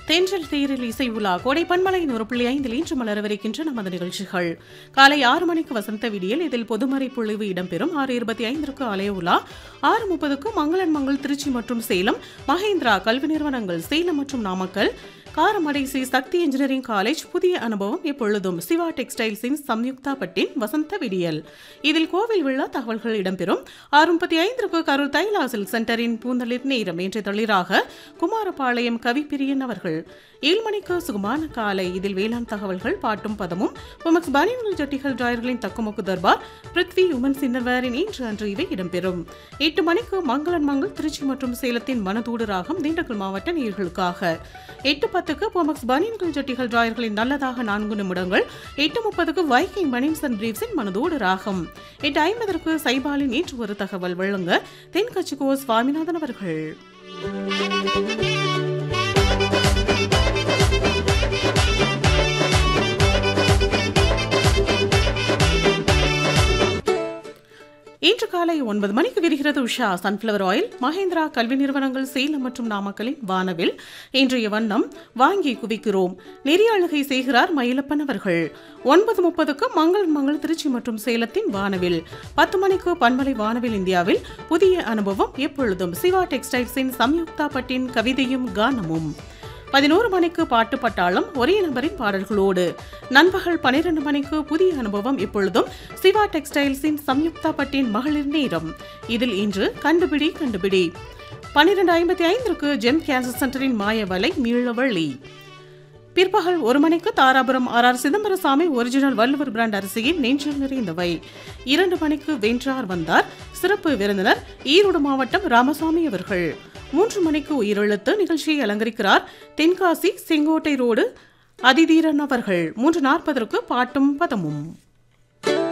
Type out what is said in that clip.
தென்றல் தேரில் இசை உலா கோடை பன்மலையின் ஒரு புள்ளி ஐந்தில் இன்று மலரவிருக்கின்ற நமது நிகழ்ச்சிகள் காலை ஆறு மணிக்கு வசந்த விடியல் இதில் பொதுமறை பொழிவு இடம்பெறும் ஆறு இருபத்தி ஐந்திற்கு அலைய உலா ஆறு முப்பதுக்கு மங்களன் மங்கள் திருச்சி மற்றும் சேலம் மகேந்திரா கல்வி நிறுவனங்கள் சேலம் மற்றும் நாமக்கல் காரமடை ஸ்ரீ சக்தி இன்ஜினியரிங் காலேஜ் புதிய அனுபவம் எப்பொழுதும் சிவா டெக்ஸ்டைல்ஸின் சம்யுக்தா பட்டின் வசந்த விடியல் இதில் கோவில் விழா தகவல்கள் இடம்பெறும் ஆறு முப்பத்தி ஐந்திற்கு கரூர் தைலா சில்க் சென்டரின் பூந்தளிர் நேரம் என்ற தளிராக குமாரபாளையம் கவிப்பிரியன் அவர்கள் ஏழு மணிக்கு சுகமான காலை இதில் வேளாண் தகவல்கள் பாட்டும் பதமும் பொமக்ஸ் பனியன்கள் ஜட்டிகள் டிராயர்களின் தக்குமுக்கு தர்பார் பிருத்வி உமன் சின்னர்வேரின் இன்று அன்று இவை இடம்பெறும் எட்டு மணிக்கு மங்களன் மங்கள் திருச்சி மற்றும் சேலத்தின் மனதூடு ராகம் திண்டுக்கல் மாவட்ட நேர்களுக்காக எட்டு பத்துக்கு பொமக்ஸ் பனியன்கள் ஜட்டிகள் டிராயர்களின் நல்லதாக நான்கு நிமிடங்கள் எட்டு முப்பதுக்கு வைக்கிங் பனியன்ஸ் அண்ட் பிரீவ்ஸின் மனதோடு ராகம் எட்டு ஐம்பதற்கு சைபாலின் இன்று ஒரு தகவல் வழங்க தென்கட்சிக்கோ சுவாமிநாதன் அவர்கள் இன்று காலை ஒன்பது மணிக்கு விரிகிறது உஷா சன்ஃப்ளவர் ஆயில் மகேந்திரா கல்வி நிறுவனங்கள் சேலம் மற்றும் நாமக்கலின் வானவில் இன்றைய வண்ணம் வாங்கி குவிக்கிறோம் நெறியாளுகை செய்கிறார் மயிலப்பன் அவர்கள் ஒன்பது முப்பதுக்கு மங்கள் மங்கள் திருச்சி மற்றும் சேலத்தின் வானவில் பத்து மணிக்கு பன்மலை வானவில் இந்தியாவில் புதிய அனுபவம் எப்பொழுதும் சிவா டெக்ஸ்டைல்ஸின் சம்யுக்தா பட்டின் கவிதையும் கானமும் பதினோரு மணிக்கு பாட்டு பட்டாளம் ஒரே நபரின் பாடல்களோடு நண்பகல் பனிரெண்டு மணிக்கு புதிய அனுபவம் இப்பொழுதும் சிவா டெக்ஸ்டைல்ஸின் சம்யுக்தா பட்டின் மகளிர் நேரம் இதில் இன்று கண்டுபிடி கண்டுபிடி பன்னிரண்டு ஐம்பத்தி ஐந்திற்கு ஜெம் கேன்சர் சென்டரின் மாயவலை மீளவழி பிற்பகல் ஒரு மணிக்கு Dharapuram R R Chidambarasamy original Valluvar brand அரிசியின் நெஞ்சில் நிறைந்தவை இரண்டு மணிக்கு வென்றார் வந்தார் சிறப்பு விருந்தினர் ஈரோடு மாவட்டம் ராமசாமி அவர்கள் மூன்று மணிக்கு உயிரெழுத்து நிகழ்ச்சியை அலங்கரிக்கிறார் தென்காசி செங்கோட்டை ரோடு அதிதீரன் அவர்கள் மூன்று நாற்பதற்கு பாட்டும் பதமும்